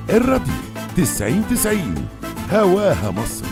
الراديو 90 90 هواها مصر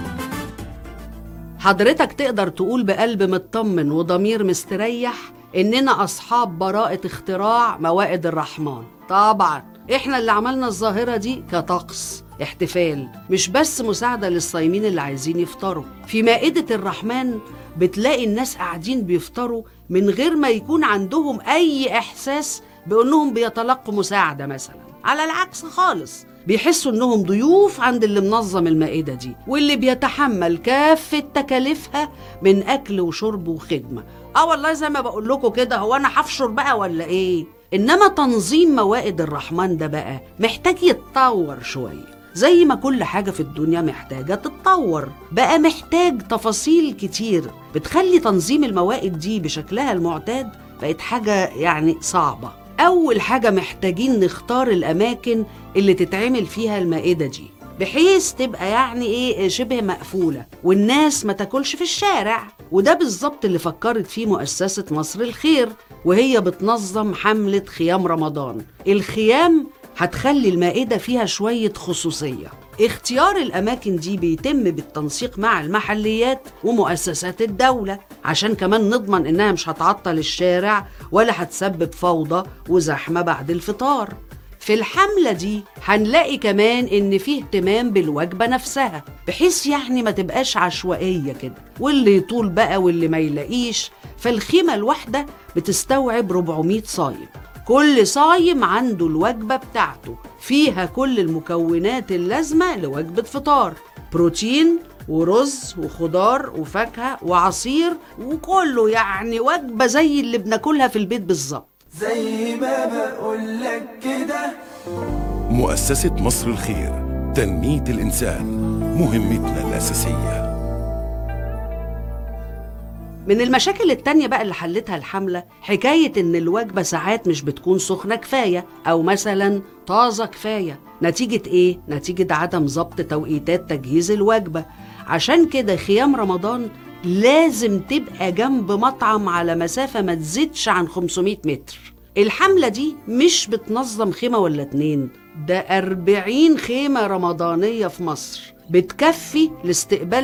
حضرتك تقدر تقول بقلب مطمن وضمير مستريح إننا أصحاب براءة اختراع موائد الرحمن طبعا إحنا اللي عملنا الظاهرة دي كطقس احتفال مش بس مساعدة للصايمين اللي عايزين يفطروا في مائدة الرحمن بتلاقي الناس قاعدين بيفطروا من غير ما يكون عندهم أي إحساس بأنهم بيتلقوا مساعدة مثلا على العكس خالص بيحسوا انهم ضيوف عند اللي منظم المائدة دي واللي بيتحمل كافة تكاليفها من اكل وشرب وخدمة اه والله زي ما بقول لكم كده هو انا هفشر بقى ولا ايه انما تنظيم موائد الرحمن ده بقى محتاج يتطور شوية زي ما كل حاجة في الدنيا محتاجة تتطور بقى محتاج تفاصيل كتير بتخلي تنظيم الموائد دي بشكلها المعتاد بقت حاجة يعني صعبة أول حاجة محتاجين نختار الأماكن اللي تتعمل فيها المائدة دي بحيث تبقى يعني ايه شبه مقفولة والناس ما تاكلش في الشارع وده بالظبط اللي فكرت فيه مؤسسة مصر الخير وهي بتنظم حملة خيام رمضان الخيام هتخلي المائدة فيها شوية خصوصية اختيار الأماكن دي بيتم بالتنسيق مع المحليات ومؤسسات الدولة عشان كمان نضمن إنها مش هتعطل الشارع ولا هتسبب فوضى وزحمة بعد الفطار في الحملة دي هنلاقي كمان إن فيه اهتمام بالوجبة نفسها بحيث يعني ما تبقاش عشوائية كده واللي يطول بقى واللي ما يلاقيش فالخيمة الواحدة بتستوعب 400 صايم كل صايم عنده الوجبة بتاعته فيها كل المكونات اللازمة لوجبة فطار بروتين ورز وخضار وفاكهة وعصير وكله يعني وجبة زي اللي بناكلها في البيت بالظبط زي ما بقولك كده مؤسسة مصر الخير تنمية الإنسان مهمتنا الأساسية من المشاكل التانية بقى اللي حلتها الحملة حكاية إن الوجبة ساعات مش بتكون سخنة كفاية أو مثلا طازة كفاية نتيجة إيه؟ نتيجة عدم ضبط توقيتات تجهيز الوجبة عشان كده خيام رمضان لازم تبقى جنب مطعم على مسافة ما تزيدش عن 500 متر الحملة دي مش بتنظم خيمة ولا اتنين ده 40 خيمة رمضانية في مصر بتكفي لاستقبال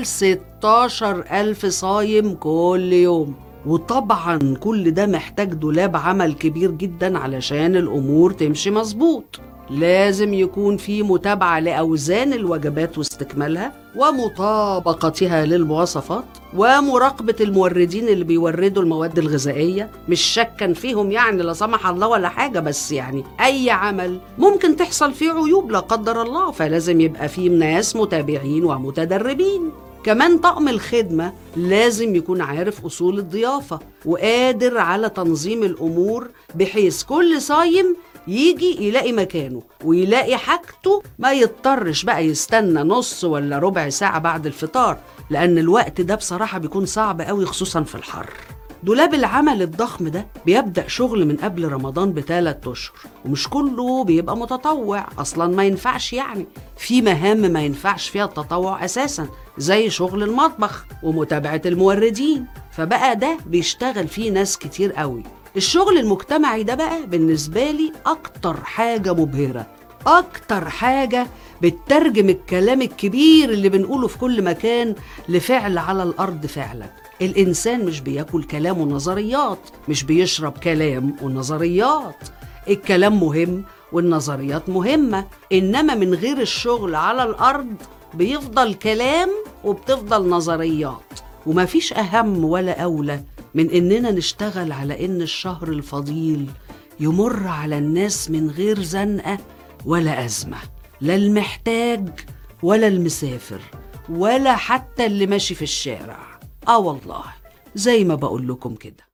16 ألف صايم كل يوم وطبعا كل ده محتاج دولاب عمل كبير جدا علشان الأمور تمشي مظبوط لازم يكون في متابعة لأوزان الوجبات واستكمالها ومطابقتها للمواصفات ومراقبة الموردين اللي بيوردوا المواد الغذائية مش شكا فيهم يعني لا سمح الله ولا حاجة بس يعني أي عمل ممكن تحصل فيه عيوب لا قدر الله فلازم يبقى فيه ناس متابعين ومتدربين كمان طقم الخدمة لازم يكون عارف أصول الضيافة وقادر على تنظيم الأمور بحيث كل صايم يجي يلاقي مكانه ويلاقي حاجته ما يضطرش بقى يستنى نص ولا ربع ساعة بعد الفطار لأن الوقت ده بصراحة بيكون صعب قوي خصوصا في الحر دولاب العمل الضخم ده بيبدأ شغل من قبل رمضان بثلاث أشهر ومش كله بيبقى متطوع أصلا ما ينفعش يعني في مهام ما ينفعش فيها التطوع أساسا زي شغل المطبخ ومتابعة الموردين فبقى ده بيشتغل فيه ناس كتير قوي الشغل المجتمعي ده بقى بالنسبة لي أكتر حاجة مبهرة أكتر حاجة بتترجم الكلام الكبير اللي بنقوله في كل مكان لفعل على الأرض فعلا الإنسان مش بياكل كلام ونظريات مش بيشرب كلام ونظريات الكلام مهم والنظريات مهمة إنما من غير الشغل على الأرض بيفضل كلام وبتفضل نظريات ومفيش أهم ولا أولى من إننا نشتغل على إن الشهر الفضيل يمر على الناس من غير زنقة ولا أزمة لا المحتاج ولا المسافر ولا حتى اللي ماشي في الشارع آه والله زي ما بقول لكم كده